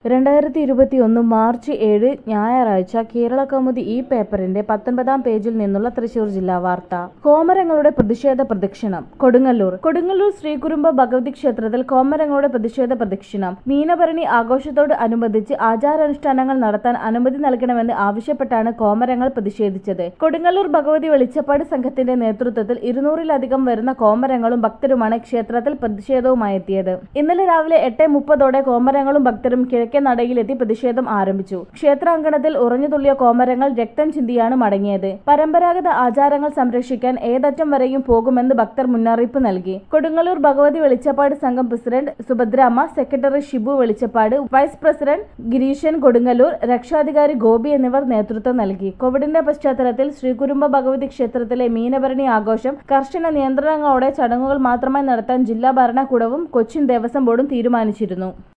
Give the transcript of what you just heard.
രണ്ടായിരത്തി ഇരുപത്തിയൊന്ന് മാർച്ച് ഏഴ് ഞായറാഴ്ച കേരള കൗമുദി ഈ പേപ്പറിന്റെ പത്തൊൻപതാം പേജിൽ നിന്നുള്ള തൃശൂർ ജില്ലാ വാർത്ത കോമരങ്ങളുടെ പ്രതിഷേധ പ്രദക്ഷിണം കൊടുങ്ങല്ലൂർ കൊടുങ്ങല്ലൂർ ശ്രീകുരുമ്പ ഭഗവതി ക്ഷേത്രത്തിൽ കോമരങ്ങളുടെ പ്രതിഷേധ പ്രദക്ഷിണം മീനഭരണി ആഘോഷത്തോട് അനുബന്ധിച്ച് ആചാരാനുഷ്ഠാനങ്ങൾ നടത്താൻ അനുമതി നൽകണമെന്ന് ആവശ്യപ്പെട്ടാണ് കോമരങ്ങൾ പ്രതിഷേധിച്ചത് കൊടുങ്ങല്ലൂർ ഭഗവതി വെളിച്ചപ്പാട് സംഘത്തിന്റെ നേതൃത്വത്തിൽ ഇരുന്നൂറിലധികം വരുന്ന കോമരങ്ങളും ഭക്തരുമാണ് ക്ഷേത്രത്തിൽ പ്രതിഷേധവുമായെത്തിയത് ഇന്നലെ രാവിലെ എട്ട് മുപ്പതോടെ കോമരങ്ങളും ഭക്തരും കിഴക്കേ നടയിലെത്തി പ്രതിഷേധം ആരംഭിച്ചു ക്ഷേത്രാങ്കണത്തിൽ ഉറഞ്ഞുതുള്ളിയ കോമരങ്ങൾ രക്തം ചിന്തിയാണ് മടങ്ങിയത് പരമ്പരാഗത ആചാരങ്ങൾ സംരക്ഷിക്കാൻ ഏതറ്റം വരെയും പോകുമെന്ന് ഭക്തർ മുന്നറിയിപ്പ് നൽകി കൊടുങ്ങല്ലൂർ ഭഗവതി വെളിച്ചപ്പാട് സംഘം പ്രസിഡന്റ് സുഭദ്രാമ്മ സെക്രട്ടറി ഷിബു വെളിച്ചപ്പാട് വൈസ് പ്രസിഡന്റ് ഗിരീശൻ കൊടുങ്ങല്ലൂർ രക്ഷാധികാരി ഗോപി എന്നിവർ നേതൃത്വം നൽകി കോവിഡിന്റെ പശ്ചാത്തലത്തിൽ ശ്രീകുരുമ്പ ഭഗവതി ക്ഷേത്രത്തിലെ മീനഭരണി ആഘോഷം കർശന നിയന്ത്രണങ്ങളോടെ ചടങ്ങുകൾ മാത്രമായി നടത്താൻ ജില്ലാ ഭരണകൂടവും കൊച്ചിൻ ദേവസ്വം ബോർഡും തീരുമാനിച്ചിരുന്നു